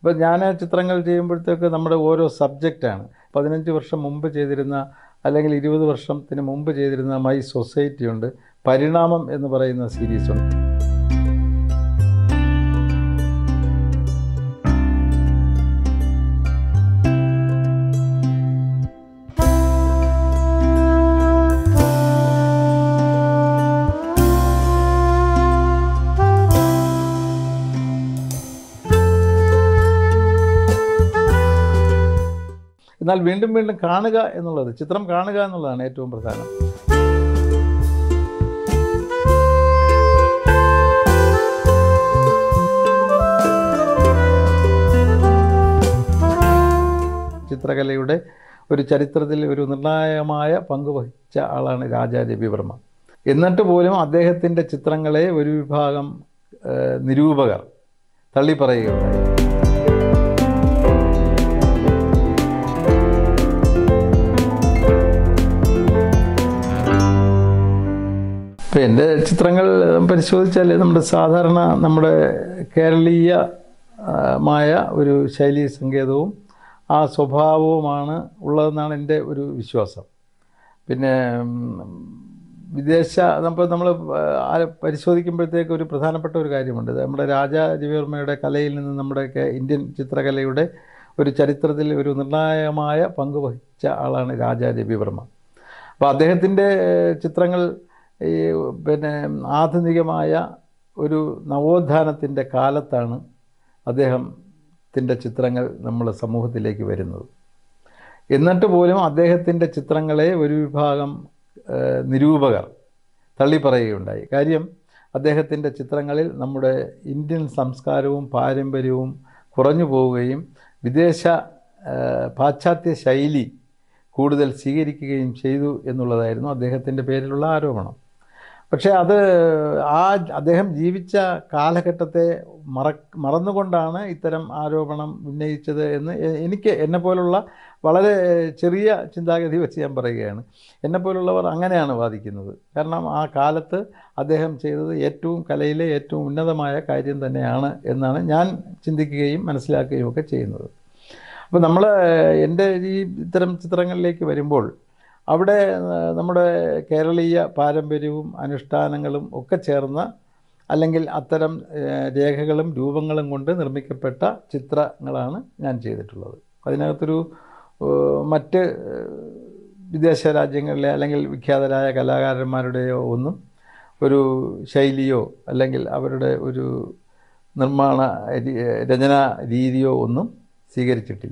ഇപ്പോൾ ഞാൻ ചിത്രങ്ങൾ ചെയ്യുമ്പോഴത്തേക്ക് നമ്മുടെ ഓരോ സബ്ജക്റ്റാണ് പതിനഞ്ച് വർഷം മുമ്പ് ചെയ്തിരുന്ന അല്ലെങ്കിൽ ഇരുപത് വർഷത്തിന് മുമ്പ് ചെയ്തിരുന്ന മൈ സൊസൈറ്റി ഉണ്ട് പരിണാമം എന്ന് പറയുന്ന സീരീസ് ഉണ്ട് എന്നാൽ വീണ്ടും വീണ്ടും കാണുക എന്നുള്ളത് ചിത്രം കാണുക എന്നുള്ളതാണ് ഏറ്റവും പ്രധാനം ചിത്രകലയുടെ ഒരു ചരിത്രത്തിൽ ഒരു നിർണായകമായ പങ്ക് വഹിച്ച ആളാണ് രാജാ രവിവർമ്മ എന്നിട്ട് പോലും അദ്ദേഹത്തിൻ്റെ ചിത്രങ്ങളെ ഒരു വിഭാഗം ഏഹ്, നിരൂപകർ തള്ളിപ്പറയുകയുണ്ടായി ഇപ്പം എൻ്റെ ചിത്രങ്ങൾ പരിശോധിച്ചാൽ നമ്മുടെ സാധാരണ നമ്മുടെ കേരളീയ ആ, മായ ഒരു ശൈലീ സങ്കേതവും ആ സ്വഭാവവുമാണ് ഉള്ളതെന്നാണ് എൻ്റെ ഒരു വിശ്വാസം പിന്നെ ഉം, വിദേശ നമ്മൾ നമ്മൾ പരിശോധിക്കുമ്പോഴത്തേക്ക് ഒരു പ്രധാനപ്പെട്ട ഒരു കാര്യമുണ്ട് ഇത് നമ്മുടെ രാജാ രവിവർമ്മയുടെ കലയിൽ നിന്ന് നമ്മുടെ കേ- ഇന്ത്യൻ ചിത്രകലയുടെ ഒരു ചരിത്രത്തിൽ ഒരു നിർണായകമായ പങ്ക് വഹിച്ച ആളാണ് രാജാ രവിവർമ്മ അപ്പോൾ അദ്ദേഹത്തിൻ്റെ ചിത്രങ്ങൾ ഈ പിന്നെ ആധുനികമായ ഒരു നവോത്ഥാനത്തിൻ്റെ കാലത്താണ് അദ്ദേഹത്തിൻ്റെ ചിത്രങ്ങൾ നമ്മുടെ സമൂഹത്തിലേക്ക് വരുന്നത് എന്നിട്ട് പോലും അദ്ദേഹത്തിൻ്റെ ചിത്രങ്ങളെ ഒരു വിഭാഗം ഏഹ്, നിരൂപകർ തള്ളിപ്പറയുകയുണ്ടായി കാര്യം അദ്ദേഹത്തിൻ്റെ ചിത്രങ്ങളിൽ നമ്മുടെ ഇന്ത്യൻ സംസ്കാരവും പാരമ്പര്യവും കുറഞ്ഞു പോവുകയും വിദേശ ഏഹ്, പാശ്ചാത്യ ശൈലി കൂടുതൽ സ്വീകരിക്കുകയും ചെയ്തു എന്നുള്ളതായിരുന്നു അദ്ദേഹത്തിൻ്റെ പേരിലുള്ള ആരോപണം പക്ഷേ അത് ആ അദ്ദേഹം ജീവിച്ച കാലഘട്ടത്തെ മറ മറന്നുകൊണ്ടാണ് ഇത്തരം ആരോപണം ഉന്നയിച്ചത് എന്ന് എ- എനിക്ക് എന്നെപ്പോലുള്ള വളരെ ചെറിയ ചിന്താഗതി വെച്ച് ഞാൻ പറയുകയാണ് എന്നെപ്പോലുള്ളവർ അങ്ങനെയാണ് വാദിക്കുന്നത് കാരണം ആ കാലത്ത് അദ്ദേഹം ചെയ്തത് ഏറ്റവും കലയിലെ ഏറ്റവും ഉന്നതമായ കാര്യം തന്നെയാണ് എന്നാണ് ഞാൻ ചിന്തിക്കുകയും മനസ്സിലാക്കുകയും ഒക്കെ ചെയ്യുന്നത് അപ്പോൾ നമ്മൾ എൻ്റെ ഈ ഇത്തരം ചിത്രങ്ങളിലേക്ക് വരുമ്പോൾ അവിടെ ആ, നമ്മുടെ കേരളീയ പാരമ്പര്യവും അനുഷ്ഠാനങ്ങളും ഒക്കെ ചേർന്ന അല്ലെങ്കിൽ അത്തരം ഏ, രേഖകളും രൂപങ്ങളും കൊണ്ട് നിർമ്മിക്കപ്പെട്ട ചിത്രങ്ങളാണ് ഞാൻ ചെയ്തിട്ടുള്ളത് അതിനകത്തൊരു ഏ, മറ്റ് ഏ, വിദേശ രാജ്യങ്ങളിലെ അല്ലെങ്കിൽ വിഖ്യാതരായ കലാകാരന്മാരുടെയോ ഒന്നും ഒരു ശൈലിയോ അല്ലെങ്കിൽ അവരുടെ ഒരു നിർമ്മാണ രീ- രചനാ രീതിയോ ഒന്നും സ്വീകരിച്ചിട്ടില്ല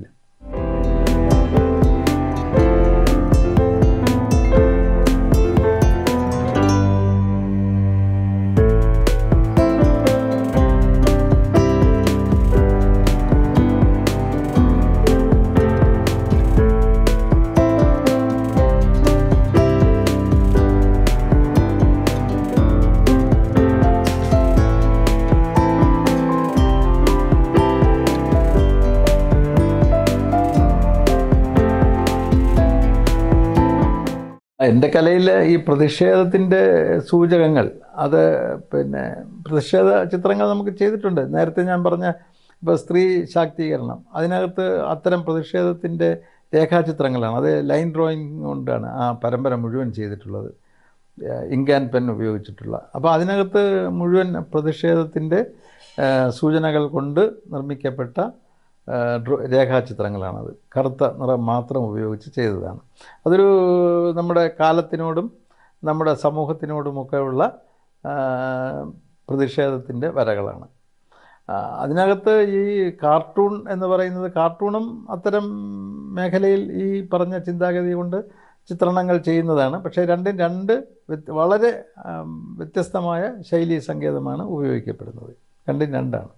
എൻ്റെ കലയിൽ ഈ പ്രതിഷേധത്തിൻ്റെ സൂചകങ്ങൾ അത് പിന്നെ പ്രതിഷേധ ചിത്രങ്ങൾ നമുക്ക് ചെയ്തിട്ടുണ്ട് നേരത്തെ ഞാൻ പറഞ്ഞ ഇപ്പോൾ സ്ത്രീ ശാക്തീകരണം അതിനകത്ത് അത്തരം പ്രതിഷേധത്തിൻ്റെ രേഖാചിത്രങ്ങളാണ് അത് ലൈൻ ഡ്രോയിങ് കൊണ്ടാണ് ആ പരമ്പര മുഴുവൻ ചെയ്തിട്ടുള്ളത് ഇങ്ക് ആൻഡ് പെൻ ഉപയോഗിച്ചിട്ടുള്ള അപ്പോൾ അതിനകത്ത് മുഴുവൻ പ്രതിഷേധത്തിൻ്റെ സൂചനകൾ കൊണ്ട് നിർമ്മിക്കപ്പെട്ട ആ, ഡ്രോ- രേഖാചിത്രങ്ങളാണത് കറുത്ത നിറം മാത്രം ഉപയോഗിച്ച് ചെയ്തതാണ് അതൊരു നമ്മുടെ കാലത്തിനോടും നമ്മുടെ സമൂഹത്തിനോടുമൊക്കെ ഉള്ള ആ, പ്രതിഷേധത്തിൻ്റെ വരകളാണ് ആ, അതിനകത്ത് ഈ കാർട്ടൂൺ എന്ന് പറയുന്നത് കാർട്ടൂണും അത്തരം മേഖലയിൽ ഈ പറഞ്ഞ ചിന്താഗതി കൊണ്ട് ചിത്രണങ്ങൾ ചെയ്യുന്നതാണ് പക്ഷേ രണ്ടും രണ്ട് വ്യത്യ- വളരെ ആം, വ്യത്യസ്തമായ ശൈലി സങ്കേതമാണ് ഉപയോഗിക്കപ്പെടുന്നത് രണ്ടും രണ്ടാണ്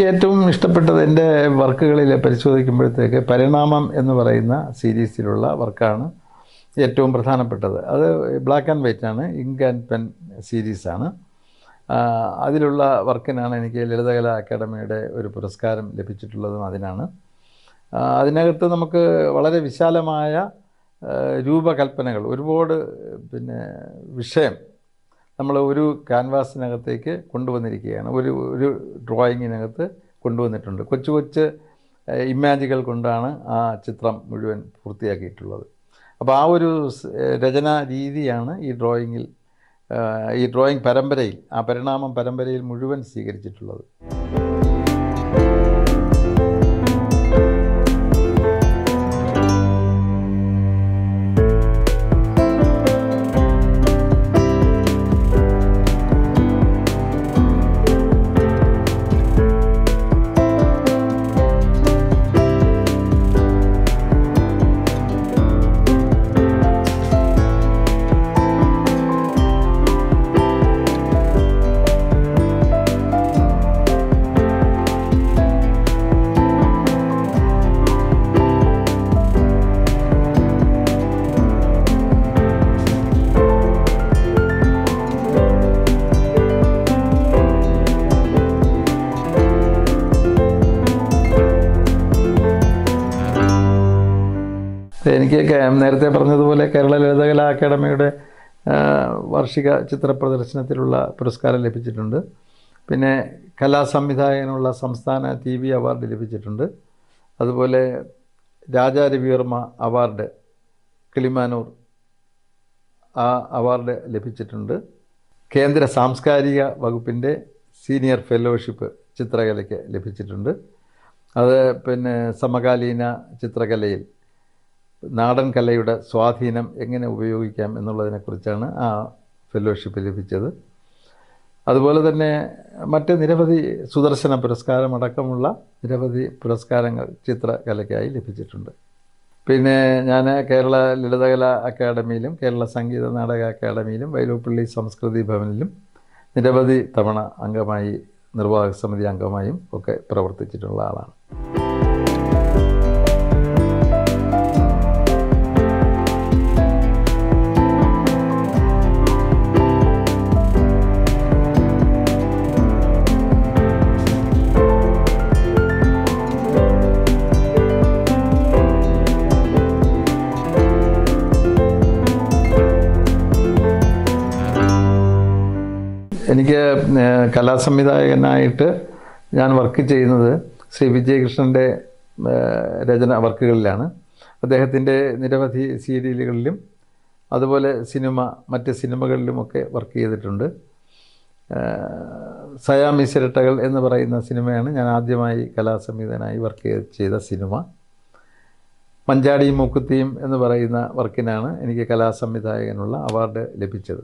ഏറ്റവും ഇഷ്ടപ്പെട്ടത് എൻ്റെ വർക്കുകളിൽ പരിശോധിക്കുമ്പോഴത്തേക്ക് പരിണാമം എന്ന് പറയുന്ന സീരീസിലുള്ള വർക്കാണ് ഏറ്റവും പ്രധാനപ്പെട്ടത് അത് ബ്ലാക്ക് ആൻഡ് വൈറ്റ് ആണ് ഇങ്ക് ആൻഡ് പെൻ സീരീസാണ് അതിലുള്ള വർക്കിനാണ് എനിക്ക് ലളിതകലാ അക്കാദമിയുടെ ഒരു പുരസ്കാരം ലഭിച്ചിട്ടുള്ളതും അതിനാണ് ആ, അതിനകത്ത് നമുക്ക് വളരെ വിശാലമായ ആ, രൂപകൽപ്പനകൾ ഒരുപാട് പിന്നെ വിഷയം നമ്മൾ ഒരു ക്യാൻവാസിനകത്തേക്ക് കൊണ്ടുവന്നിരിക്കുകയാണ് ഒരു ഒരു ഡ്രോയിങ്ങിനകത്ത് കൊണ്ടുവന്നിട്ടുണ്ട് കൊച്ചു കൊച്ചു ഏഹ്, ഇമാജുകൾ കൊണ്ടാണ് ആ ചിത്രം മുഴുവൻ പൂർത്തിയാക്കിയിട്ടുള്ളത് അപ്പോൾ ആ ഒരു സ്- ഏഹ്, രചനാ രീതിയാണ് ഈ ഡ്രോയിങ്ങിൽ ഏഹ്, ഈ ഡ്രോയിങ് പരമ്പരയിൽ ആ പരിണാമം പരമ്പരയിൽ മുഴുവൻ സ്വീകരിച്ചിട്ടുള്ളത് എനിക്ക് കേ- നേരത്തെ പറഞ്ഞതുപോലെ കേരള ലളിതകലാ അക്കാദമിയുടെ ആ, വാർഷിക ചിത്ര പ്രദർശനത്തിലുള്ള പുരസ്കാരം ലഭിച്ചിട്ടുണ്ട് പിന്നെ കലാസംവിധായകനുള്ള സംസ്ഥാന ടി വി അവാർഡ് ലഭിച്ചിട്ടുണ്ട് അതുപോലെ രാജാ രവിവർമ്മ അവാർഡ് കിളിമാനൂർ ആ അവാർഡ് ലഭിച്ചിട്ടുണ്ട് കേന്ദ്ര സാംസ്കാരിക വകുപ്പിൻ്റെ സീനിയർ ഫെലോഷിപ്പ് ചിത്രകലയ്ക്ക് ലഭിച്ചിട്ടുണ്ട് അത് പിന്നെ സമകാലീന ചിത്രകലയിൽ നാടൻ കലയുടെ സ്വാധീനം എങ്ങനെ ഉപയോഗിക്കാം എന്നുള്ളതിനെക്കുറിച്ചാണ് ആ ഫെലോഷിപ്പ് ലഭിച്ചത് അതുപോലെ തന്നെ മറ്റ് നിരവധി സുദർശന പുരസ്കാരം അടക്കമുള്ള നിരവധി പുരസ്കാരങ്ങൾ ചിത്രകലയ്ക്കായി ലഭിച്ചിട്ടുണ്ട് പിന്നെ ഞാൻ കേരള ലളിതകലാ അക്കാദമിയിലും കേരള സംഗീത നാടക അക്കാദമിയിലും വൈലോപ്പള്ളി സംസ്കൃതി ഭവനിലും നിരവധി തവണ അംഗമായി നിർവാഹക സമിതി അംഗമായും ഒക്കെ പ്രവർത്തിച്ചിട്ടുള്ള ആളാണ് എനിക്ക് ഏഹ്, കലാസംവിധായകനായിട്ട് ഞാൻ വർക്ക് ചെയ്യുന്നത് ശ്രീ വിജയകൃഷ്ണൻ്റെ ഏഹ്, രചന വർക്കുകളിലാണ് അദ്ദേഹത്തിൻ്റെ നിരവധി സീരിയലുകളിലും അതുപോലെ സിനിമ മറ്റ് സിനിമകളിലുമൊക്കെ വർക്ക് ചെയ്തിട്ടുണ്ട് ഏഹ്, സയാമിസിരട്ടകൾ എന്ന് പറയുന്ന സിനിമയാണ് ഞാൻ ആദ്യമായി കലാസംവിധാനായി വർക്ക് ചെയ്ത സിനിമ മഞ്ചാടിയും മൂക്കുത്തിയും എന്ന് പറയുന്ന വർക്കിനാണ് എനിക്ക് കലാസംവിധായകനുള്ള അവാർഡ് ലഭിച്ചത്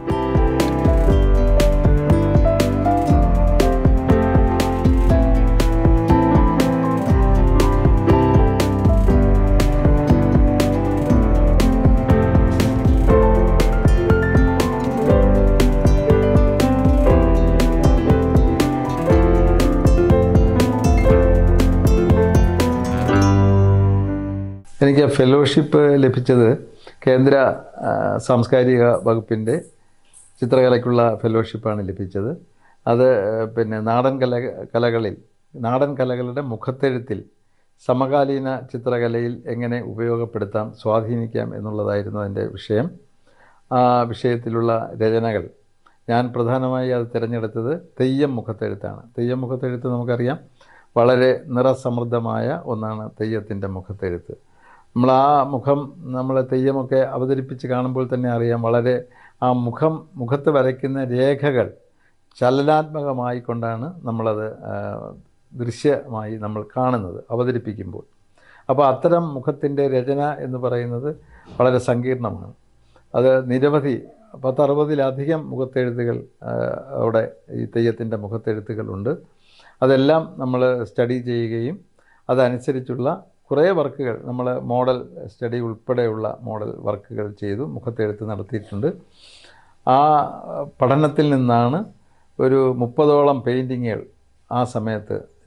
എനിക്ക് ഫെലോഷിപ്പ് ലഭിച്ചത് കേന്ദ്ര ആ, സാംസ്കാരിക വകുപ്പിൻ്റെ ചിത്രകലയ്ക്കുള്ള ഫെലോഷിപ്പാണ് ലഭിച്ചത് അത് ആ, പിന്നെ നാടൻ കല കലകളിൽ നാടൻ കലകളുടെ മുഖത്തെഴുത്തിൽ സമകാലീന ചിത്രകലയിൽ എങ്ങനെ ഉപയോഗപ്പെടുത്താം സ്വാധീനിക്കാം എന്നുള്ളതായിരുന്നു അതിൻ്റെ വിഷയം ആ വിഷയത്തിലുള്ള രചനകൾ ഞാൻ പ്രധാനമായി അത് തിരഞ്ഞെടുത്തത് തെയ്യം മുഖത്തെഴുത്താണ് തെയ്യം മുഖത്തെഴുത്ത് നമുക്കറിയാം വളരെ നിറസമൃദ്ധമായ ഒന്നാണ് തെയ്യത്തിൻ്റെ മുഖത്തെഴുത്ത് നമ്മൾ ആ മുഖം നമ്മൾ തെയ്യമൊക്കെ അവതരിപ്പിച്ച് കാണുമ്പോൾ തന്നെ അറിയാം വളരെ ആ മുഖം മുഖത്ത് വരയ്ക്കുന്ന രേഖകൾ ചലനാത്മകമായി കൊണ്ടാണ് നമ്മളത് ആ, ദൃശ്യമായി നമ്മൾ കാണുന്നത് അവതരിപ്പിക്കുമ്പോൾ അപ്പോൾ അത്തരം മുഖത്തിൻ്റെ രചന എന്ന് പറയുന്നത് വളരെ സങ്കീർണമാണ് അത് നിരവധി പത്തറുപതിലധികം മുഖത്തെഴുത്തുകൾ ആ, അവിടെ ഈ തെയ്യത്തിൻ്റെ മുഖത്തെഴുത്തുകളുണ്ട് അതെല്ലാം നമ്മൾ സ്റ്റഡി ചെയ്യുകയും അതനുസരിച്ചുള്ള കുറേ വർക്കുകൾ നമ്മൾ മോഡൽ സ്റ്റഡി ഉൾപ്പെടെയുള്ള മോഡൽ വർക്കുകൾ ചെയ്തു മുഖത്തെഴുത്ത് നടത്തിയിട്ടുണ്ട് ആ പഠനത്തിൽ നിന്നാണ് ഒരു മുപ്പതോളം പെയിൻറ്റിങ്ങുകൾ ആ സമയത്ത്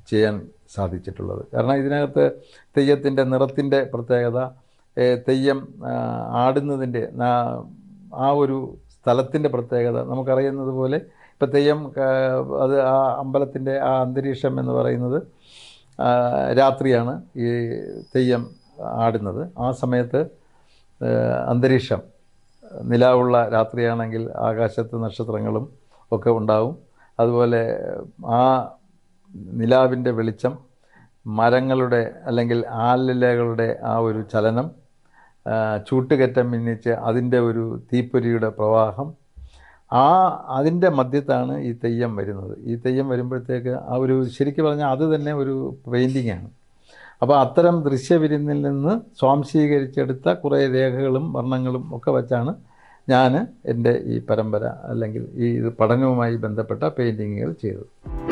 ചെയ്യാൻ സാധിച്ചിട്ടുള്ളത് കാരണം ഇതിനകത്ത് തെയ്യത്തിൻ്റെ നിറത്തിൻ്റെ പ്രത്യേകത ഏ, തെയ്യം ആ, ആടുന്നതിൻ്റെ നാ- ആ ഒരു സ്ഥലത്തിൻ്റെ പ്രത്യേകത നമുക്കറിയുന്നത് പോലെ ഇപ്പം തെയ്യം ആ, അത് ആ അമ്പലത്തിൻ്റെ ആ അന്തരീക്ഷം എന്ന് പറയുന്നത് ആ, രാത്രിയാണ് ഈ തെയ്യം ആടുന്നത് ആ സമയത്ത് ആ, അന്തരീക്ഷം നിലാവുള്ള രാത്രിയാണെങ്കിൽ ആകാശത്ത് നക്ഷത്രങ്ങളും ഒക്കെ ഉണ്ടാവും അതുപോലെ ആ നിലാവിൻ്റെ വെളിച്ചം മരങ്ങളുടെ അല്ലെങ്കിൽ ആലിലകളുടെ ആ ഒരു ചലനം ആ, ചൂട്ടുകറ്റം മിന്നിച്ച് അതിൻ്റെ ഒരു തീപ്പൊരിയുടെ പ്രവാഹം ആ അതിൻ്റെ മധ്യത്താണ് ഈ തെയ്യം വരുന്നത് ഈ തെയ്യം വരുമ്പോഴത്തേക്ക് ആ ഒരു ശരിക്കും പറഞ്ഞാൽ അത് തന്നെ ഒരു പെയിൻറ്റിങ്ങാണ് അപ്പോൾ അത്തരം ദൃശ്യവിരുന്നിൽ നിന്ന് സ്വാംശീകരിച്ചെടുത്ത കുറേ രേഖകളും വർണ്ണങ്ങളും ഒക്കെ വച്ചാണ് ഞാൻ എൻ്റെ ഈ പരമ്പര അല്ലെങ്കിൽ ഈ ഇത് പഠനവുമായി ബന്ധപ്പെട്ട പെയിൻറ്റിങ്ങുകൾ ചെയ്തത്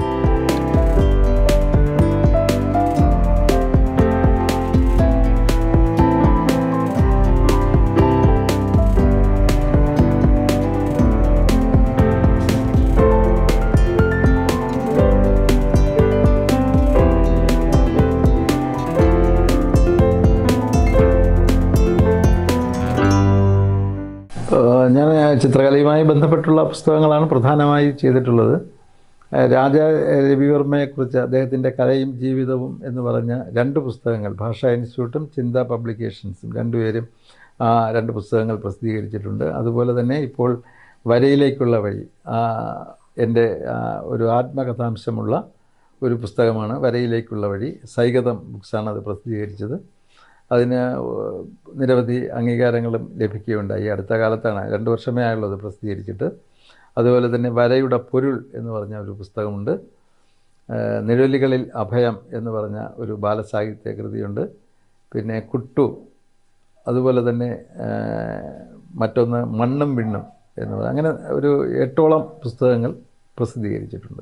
ഏഹ് ഞാൻ ചിത്രകലയുമായി ബന്ധപ്പെട്ടുള്ള പുസ്തകങ്ങളാണ് പ്രധാനമായി ചെയ്തിട്ടുള്ളത് ഏഹ് രാജ രവിവർമ്മയെക്കുറിച്ച് അദ്ദേഹത്തിൻ്റെ കലയും ജീവിതവും എന്ന് പറഞ്ഞ രണ്ട് പുസ്തകങ്ങൾ ഭാഷാ ഇൻസ്റ്റിറ്റ്യൂട്ടും ചിന്ത പബ്ലിക്കേഷൻസും രണ്ടുപേരും ആ രണ്ട് പുസ്തകങ്ങൾ പ്രസിദ്ധീകരിച്ചിട്ടുണ്ട് അതുപോലെ തന്നെ ഇപ്പോൾ വരയിലേക്കുള്ള വഴി ആ, എൻ്റെ ആ, ഒരു ആത്മകഥാംശമുള്ള ഒരു പുസ്തകമാണ് വരയിലേക്കുള്ള വഴി സൈഗതം ബുക്സാണ് അത് പ്രസിദ്ധീകരിച്ചത് അതിന് നിരവധി അംഗീകാരങ്ങളും ലഭിക്കുകയുണ്ടായി അടുത്ത കാലത്താണ് രണ്ട് വർഷമേ ആയുള്ളത് പ്രസിദ്ധീകരിച്ചിട്ട് അതുപോലെ തന്നെ വരയുടെ പൊരുൾ എന്ന് പറഞ്ഞ ഒരു പുസ്തകമുണ്ട് ഏഹ് നിഴലുകളിൽ അഭയം എന്ന് പറഞ്ഞ ഒരു ബാലസാഹിത്യ കൃതിയുണ്ട് പിന്നെ കുട്ടു അതുപോലെ തന്നെ ഏഹ് മറ്റൊന്ന് മണ്ണും വിണ്ണും എന്ന് പറഞ്ഞ അങ്ങനെ ഒരു എട്ടോളം പുസ്തകങ്ങൾ പ്രസിദ്ധീകരിച്ചിട്ടുണ്ട്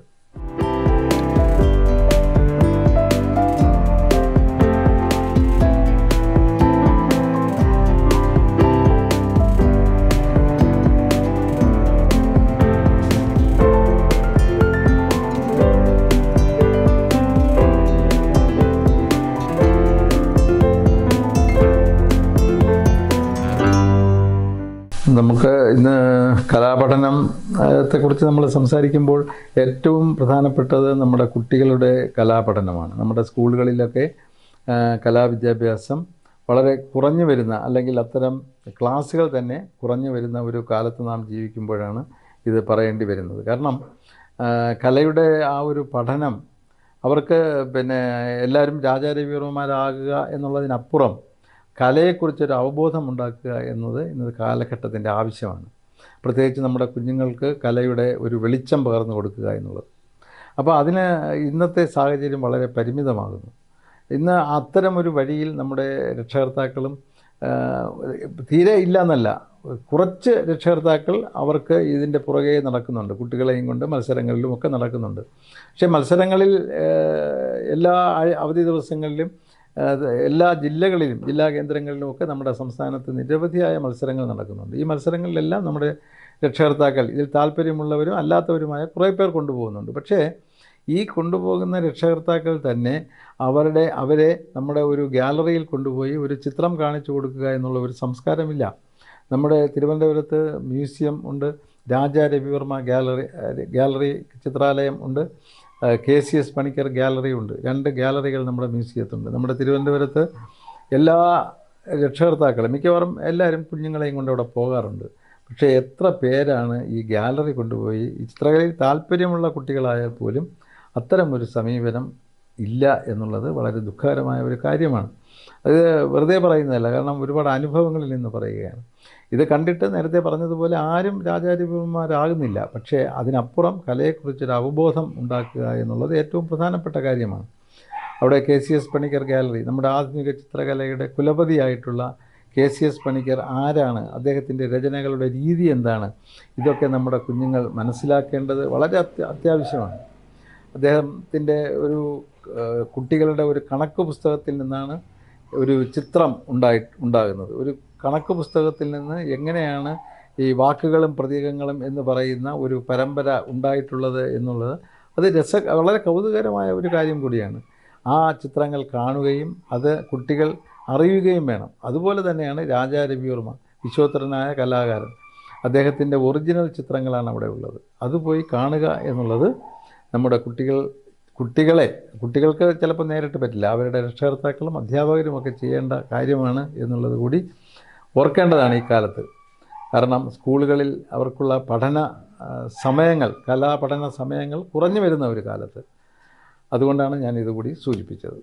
നമുക്ക് ഇന്ന് കലാപഠനം ത്തെക്കുറിച്ച് നമ്മൾ സംസാരിക്കുമ്പോൾ ഏറ്റവും പ്രധാനപ്പെട്ടത് നമ്മുടെ കുട്ടികളുടെ കലാപഠനമാണ് നമ്മുടെ സ്കൂളുകളിലൊക്കെ ആ, കലാവിദ്യാഭ്യാസം വളരെ കുറഞ്ഞു വരുന്ന അല്ലെങ്കിൽ അത്തരം ക്ലാസ്സുകൾ തന്നെ കുറഞ്ഞു വരുന്ന ഒരു കാലത്ത് നാം ജീവിക്കുമ്പോഴാണ് ഇത് പറയേണ്ടി വരുന്നത് കാരണം ആ, കലയുടെ ആ ഒരു പഠനം അവർക്ക് പിന്നെ എല്ലാവരും രാജാരവിവർമ്മമാരാകുക എന്നുള്ളതിനപ്പുറം കലയെക്കുറിച്ചൊരു അവബോധം ഉണ്ടാക്കുക എന്നത് ഇന്നത്തെ കാലഘട്ടത്തിൻ്റെ ആവശ്യമാണ് പ്രത്യേകിച്ച് നമ്മുടെ കുഞ്ഞുങ്ങൾക്ക് കലയുടെ ഒരു വെളിച്ചം പകർന്നു കൊടുക്കുക എന്നുള്ളത് അപ്പോൾ അതിന് ഇന്നത്തെ സാഹചര്യം വളരെ പരിമിതമാകുന്നു ഇന്ന് അത്തരമൊരു വഴിയിൽ നമ്മുടെ രക്ഷകർത്താക്കളും ആ, തീരെ ഇല്ല എന്നല്ല കുറച്ച് രക്ഷകർത്താക്കൾ അവർക്ക് ഇതിൻ്റെ പുറകെ നടക്കുന്നുണ്ട് കുട്ടികളെയും കൊണ്ട് മത്സരങ്ങളിലും ഒക്കെ നടക്കുന്നുണ്ട് പക്ഷേ മത്സരങ്ങളിൽ ആ, എല്ലാ ആഴ്- അവധി ദിവസങ്ങളിലും ആ, എല്ലാ ജില്ലകളിലും ജില്ലാ കേന്ദ്രങ്ങളിലും ഒക്കെ നമ്മുടെ സംസ്ഥാനത്ത് നിരവധിയായ മത്സരങ്ങൾ നടക്കുന്നുണ്ട് ഈ മത്സരങ്ങളിലെല്ലാം നമ്മുടെ രക്ഷകർത്താക്കൾ ഇതിൽ താല്പര്യമുള്ളവരും അല്ലാത്തവരുമായ കുറേ പേർ കൊണ്ടുപോകുന്നുണ്ട് പക്ഷേ ഈ കൊണ്ടുപോകുന്ന രക്ഷകർത്താക്കൾ തന്നെ അവരുടെ അവരെ നമ്മുടെ ഒരു ഗാലറിയിൽ കൊണ്ടുപോയി ഒരു ചിത്രം കാണിച്ചു കൊടുക്കുക എന്നുള്ള ഒരു സംസ്കാരമില്ല നമ്മുടെ തിരുവനന്തപുരത്ത് മ്യൂസിയം ഉണ്ട് രാജാ രവിവർമ്മ ഗാലറി ഗാലറി ചിത്രാലയം ഉണ്ട് K C S Panicker gallery ഉണ്ട് രണ്ട് ഗാലറികൾ നമ്മുടെ മ്യൂസിയത്തുണ്ട് നമ്മുടെ തിരുവനന്തപുരത്ത് എല്ലാ രക്ഷകർത്താക്കളും മിക്കവാറും എല്ലാവരും കുഞ്ഞുങ്ങളെയും കൊണ്ട് അവിടെ പോകാറുണ്ട് പക്ഷേ എത്ര പേരാണ് ഈ ഗാലറി കൊണ്ടുപോയി ഈ ചിത്രകലയിൽ താല്പര്യമുള്ള കുട്ടികളായാൽ പോലും അത്തരം ഒരു സമീപനം ഇല്ല എന്നുള്ളത് വളരെ ദുഃഖകരമായ ഒരു കാര്യമാണ് അത് വെറുതെ പറയുന്നതല്ല കാരണം ഒരുപാട് അനുഭവങ്ങളിൽ നിന്ന് പറയുകയാണ് ഇത് കണ്ടിട്ട് നേരത്തെ പറഞ്ഞതുപോലെ ആരും രാജാധിപന്മാരാകുന്നില്ല പക്ഷേ അതിനപ്പുറം കലയെക്കുറിച്ചൊരു അവബോധം ഉണ്ടാക്കുക എന്നുള്ളത് ഏറ്റവും പ്രധാനപ്പെട്ട കാര്യമാണ് അവിടെ K C S Panicker gallery നമ്മുടെ ആധുനിക ചിത്രകലയുടെ കുലപതിയായിട്ടുള്ള കെ സി എസ് പണിക്കർ ആരാണ് അദ്ദേഹത്തിൻ്റെ രചനകളുടെ രീതി എന്താണ് ഇതൊക്കെ നമ്മുടെ കുഞ്ഞുങ്ങൾ മനസ്സിലാക്കേണ്ടത് വളരെ അത്യ അത്യാവശ്യമാണ് അദ്ദേഹത്തിൻ്റെ ഒരു ഏഹ്, കുട്ടികളുടെ ഒരു കണക്ക് പുസ്തകത്തിൽ നിന്നാണ് ഒരു ചിത്രം ഉണ്ടായി ഉണ്ടാകുന്നത് ഒരു കണക്ക് പുസ്തകത്തിൽ നിന്ന് എങ്ങനെയാണ് ഈ വാക്കുകളും പ്രതീകങ്ങളും എന്ന് പറയുന്ന ഒരു പരമ്പര ഉണ്ടായിട്ടുള്ളത് എന്നുള്ളത് അത് രസ വളരെ കൗതുകരമായ ഒരു കാര്യം കൂടിയാണ് ആ ചിത്രങ്ങൾ കാണുകയും അത് കുട്ടികൾ അറിയുകയും വേണം അതുപോലെ തന്നെയാണ് രാജാ രവിവർമ്മ വിശ്വോത്തരനായ കലാകാരൻ അദ്ദേഹത്തിൻ്റെ ഒറിജിനൽ ചിത്രങ്ങളാണ് അവിടെ ഉള്ളത് അത് പോയി കാണുക എന്നുള്ളത് നമ്മുടെ കുട്ടികൾ കുട്ടികളെ കുട്ടികൾക്ക് ചിലപ്പോൾ നേരിട്ട് പറ്റില്ല അവരുടെ രക്ഷകർത്താക്കളും അധ്യാപകരും ഒക്കെ ചെയ്യേണ്ട കാര്യമാണ് എന്നുള്ളത് കൂടി ഓർക്കേണ്ടതാണ് ഈ കാലത്ത് കാരണം സ്കൂളുകളിൽ അവർക്കുള്ള പഠന ആ, സമയങ്ങൾ കലാപഠന സമയങ്ങൾ കുറഞ്ഞു വരുന്ന ഒരു കാലത്ത് അതുകൊണ്ടാണ് ഞാൻ ഇതുകൂടി സൂചിപ്പിച്ചത്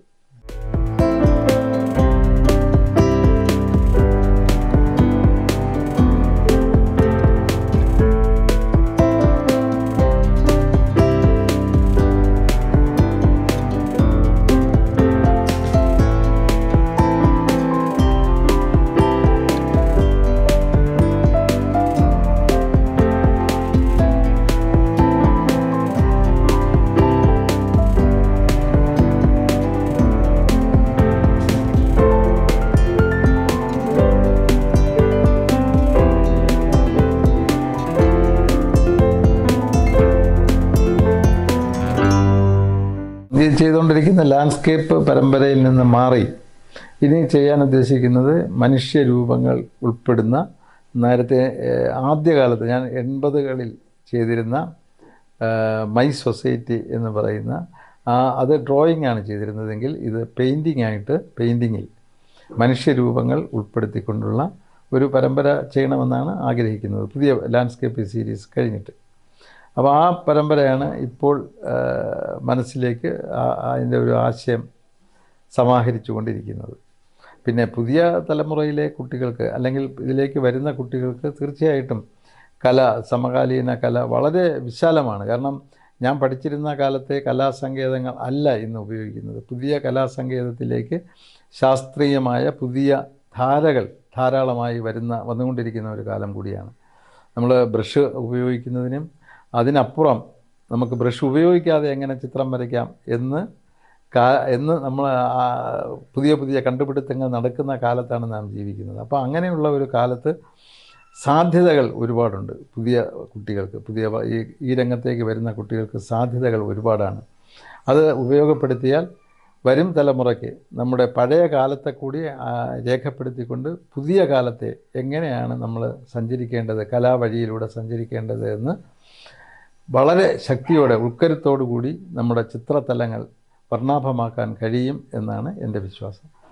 ഈ ചെയ്തുകൊണ്ടിരിക്കുന്ന ലാൻഡ്സ്കേപ്പ് പരമ്പരയിൽ നിന്ന് മാറി ഇനി ചെയ്യാൻ ഉദ്ദേശിക്കുന്നത് മനുഷ്യരൂപങ്ങൾ ഉൾപ്പെടുന്ന നേരത്തെ ഏഹ്, ആദ്യകാലത്ത് ഞാൻ എൺപതുകളിൽ ചെയ്തിരുന്ന ഏഹ്, മൈ സൊസൈറ്റി എന്ന് പറയുന്ന ആ അത് ഡ്രോയിങ് ആണ് ചെയ്തിരുന്നതെങ്കിൽ ഇത് പെയിൻറ്റിംഗ് ആയിട്ട് പെയിൻറ്റിങ്ങിൽ മനുഷ്യരൂപങ്ങൾ ഉൾപ്പെടുത്തിക്കൊണ്ടുള്ള ഒരു പരമ്പര ചെയ്യണമെന്നാണ് ആഗ്രഹിക്കുന്നത് പുതിയ ലാൻഡ്സ്കേപ്പ് സീരീസ് കഴിഞ്ഞിട്ട് അപ്പോൾ ആ പരമ്പരയാണ് ഇപ്പോൾ ആ, മനസ്സിലേക്ക് ആ- അതിൻ്റെ ഒരു ആശയം സമാഹരിച്ചു കൊണ്ടിരിക്കുന്നത് പിന്നെ പുതിയ തലമുറയിലെ കുട്ടികൾക്ക് അല്ലെങ്കിൽ ഇതിലേക്ക് വരുന്ന കുട്ടികൾക്ക് തീർച്ചയായിട്ടും കല സമകാലീന കല വളരെ വിശാലമാണ് കാരണം ഞാൻ പഠിച്ചിരുന്ന കാലത്തെ കലാസങ്കേതങ്ങൾ അല്ല ഇന്ന് ഉപയോഗിക്കുന്നത് പുതിയ കലാസങ്കേതത്തിലേക്ക് ശാസ്ത്രീയമായ പുതിയ ധാരകൾ ധാരാളമായി വരുന്ന വന്നുകൊണ്ടിരിക്കുന്ന ഒരു കാലം കൂടിയാണ് നമ്മൾ ബ്രഷ് ഉപയോഗിക്കുന്നതിനും അതിനപ്പുറം നമുക്ക് ബ്രഷ് ഉപയോഗിക്കാതെ എങ്ങനെ ചിത്രം വരയ്ക്കാം എന്ന് കാ എന്ന് നമ്മൾ ആ പുതിയ പുതിയ കണ്ടുപിടുത്തങ്ങൾ നടക്കുന്ന കാലത്താണ് നാം ജീവിക്കുന്നത് അപ്പോൾ അങ്ങനെയുള്ള ഒരു കാലത്ത് സാധ്യതകൾ ഒരുപാടുണ്ട് പുതിയ കുട്ടികൾക്ക് പുതിയ വ- ഈ ഈ രംഗത്തേക്ക് വരുന്ന കുട്ടികൾക്ക് സാധ്യതകൾ ഒരുപാടാണ് അത് ഉപയോഗപ്പെടുത്തിയാൽ വരും തലമുറയ്ക്ക് നമ്മുടെ പഴയ കാലത്തെ കൂടി ആ, രേഖപ്പെടുത്തിക്കൊണ്ട് പുതിയ കാലത്തെ എങ്ങനെയാണ് നമ്മൾ സഞ്ചരിക്കേണ്ടത് കലാവഴിയിലൂടെ സഞ്ചരിക്കേണ്ടത് എന്ന് വളരെ ശക്തിയോടെ ഉൾക്കരുത്തോടു കൂടി നമ്മുടെ ചിത്രത്തലങ്ങൾ വർണ്ണാഭമാക്കാൻ കഴിയും എന്നാണ് എൻ്റെ വിശ്വാസം